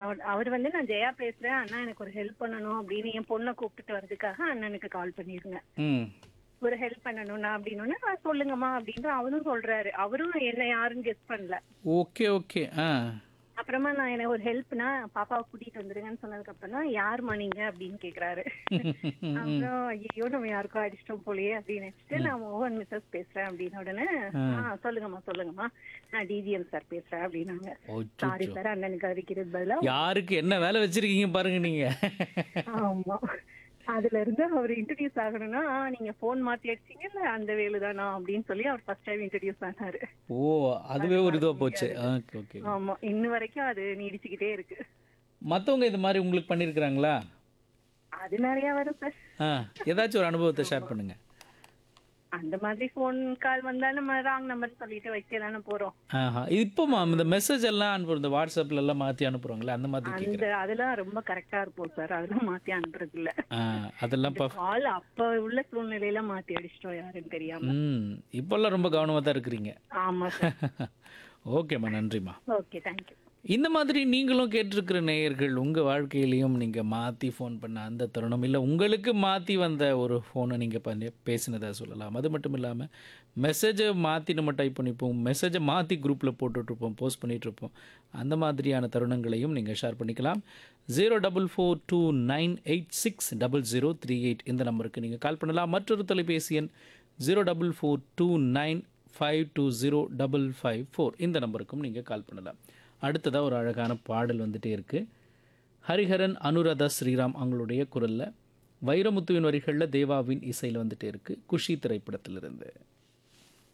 அவர்- அவர் வந்து நான் ஜெயா பேசுறேன் அண்ணா எனக்கு ஒரு ஹெல்ப் பண்ணணும் அப்படின்னு என் பொண்ணை கூப்பிட்டுட்டு வர்றதுக்காக அண்ணனுக்கு கால் பண்ணிருங்க ம் ஒரு ஹெல்ப் பண்ணணும்னா அப்படின்னு "ஆ, சொல்லுங்கம்மா அப்படின்னு அவரும் சொல்றாரு அவரும் என்ன யாருன்னு கெஸ் பண்ணல ஓகே ஓகே ஆ அப்புறமா நான் எனக்கு ஒரு ஹெல்ப்னா பாப்பாவை கூட்டிட்டு வந்துருங்கன்னு சொன்னதுக்கு அப்புறம் தான் யாரும்மா நீங்க அப்படின்னு கேக்குறாரு அப்புறம் ஐயோ நம்ம யாருக்கோ அடிச்சிட்டோம் போலயே அப்படின்னு நினைச்சிட்டு நான் மோகன் மிஸ்ஸஸ் பேசுறேன் அப்படின்னு உடனே ஆ சொல்லுங்கம்மா சொல்லுங்கம்மா நான் டிஜிஎம் சார் பேசுறேன் அப்படின்னாங்க சாரி ஓச்சோ சார் அண்ணனுக்கு அடிக்கிறது பதிலா யாருக்கு என்ன வேலை வச்சிருக்கீங்க பாருங்க நீங்க ஆமா அதுல இருந்து அவர் இன்ட்ரடியூஸ் ஆகணும்னா "ஆ, நீங்க போன் மாத்தி அடிச்சீங்கல்ல அந்த வேலு தானா அப்படின்னு சொல்லி அவர் ஃபர்ஸ்ட் டைம் இன்ட்ரடியூஸ் ஆனாரு ஓ அதுவே ஒரு இதுவா போச்சு ஓகே ஓகே ஆமா இன்ன வரைக்கும் அது நீடிச்சுக்கிட்டே இருக்கு மத்தவங்க இது மாதிரி உங்களுக்கு பண்ணியிருக்கிறாங்களா அது நிறைய வரும் சார் ஆ ஏதாச்சும் ஒரு அனுபவத்தை ஷேர் பண்ணுங்க அந்த மாதிரி போன் கால் வந்தா நம்ம ராங் நம்பர் சொல்லிட்டு வைக்க தானே போறோம் ஆஹா இப்போமா இந்த மெசேஜ் எல்லாம் அனுப்புறோம் இந்த வாட்ஸ்அப்ல எல்லாம் மாத்தி அனுப்புறாங்களே அந்த மாதிரி கேட்குறேன் அந்த அதெல்லாம் ரொம்ப கரெக்டா இருப்போம் சார் அதெல்லாம் மாத்தி அனுப்புறது இல்ல ஆ அதெல்லாம் ப கால் அப்ப உள்ள சூழ்நிலையில மாத்தி அடிச்சிட்டோம் யாருன்னு தெரியாம ம் இப்போல்லாம் ரொம்ப கவனமாக தான் இருக்கிறீங்க ஆமா சார் ஓகேம்மா நன்றிம்மா ஓகே தேங்க்யூ இந்த மாதிரி நீங்களும் கேட்டிருக்கிற நேயர்கள் உங்கள் வாழ்க்கையிலையும் நீங்கள் மாற்றி ஃபோன் பண்ண அந்த தருணம் இல்லை உங்களுக்கு மாற்றி வந்த ஒரு ஃபோனை நீங்கள் பண்ணி பேசினதா சொல்லலாம் அது மட்டும் இல்லாமல் மெசேஜை மாற்றி நம்ம டைப் பண்ணிப்போம் மெசேஜை மாற்றி குரூப்பில் போட்டுட்ருப்போம் போஸ்ட் பண்ணிகிட்ருப்போம் அந்த மாதிரியான தருணங்களையும் நீங்கள் ஷேர் பண்ணிக்கலாம் zero double four two nine eight six double zero three eight இந்த நம்பருக்கு நீங்கள் கால் பண்ணலாம் மற்றொரு தொலைபேசி எண் zero double four two nine five two zero double five four இந்த நம்பருக்கும் நீங்கள் கால் பண்ணலாம் அடுத்ததாக ஒரு அழகான பாடல் வந்துட்டே இருக்குது ஹரிஹரன் அனுராதா ஸ்ரீராம் அவங்களுடைய குரலில் வைரமுத்துவின் வரிகளில் தேவாவின் இசையில் வந்துட்டே இருக்குது குஷி திரைப்படத்திலிருந்து